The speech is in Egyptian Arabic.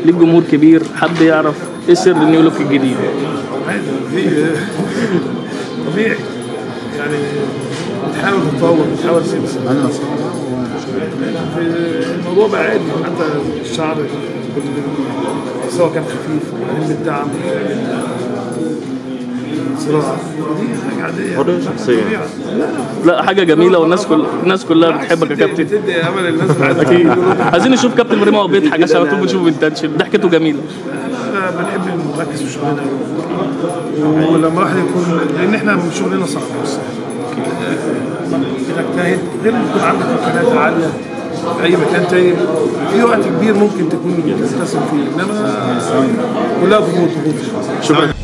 ليك جمهور كبير حب يعرف ايه سر النيو لوك الجديد عادي في طبيعي يعني بتحاول تتطور بتحاول تبقى انا في الموضوع بقى عادي حتى الشعر بال- سواء كان خفيف وبعدين بالدعم صراحة دي حاجة عادية حرية شخصية. طبيعة. لا لا حاجه جميله والناس كل الناس كلها بالعكس، بتحبك يا بتدي- كابتن بتدي امل الناس اللي عايزة اكيد يقولوا عايزين نشوف كابتن ابراهيم وهو بيضحك عشان على طول بنشوف بنتنشن ضحكته جميله احنا بنحب نركز في شغلنا ولما الواحد يكون لان احنا شغلنا صعب بس بنجتهد غير ما يكون عندك امكانيات عاليه في اي مكان تاني في وقت كبير ممكن تكون تبتسم فيه انما كلها ضغوط ضغوط شكرا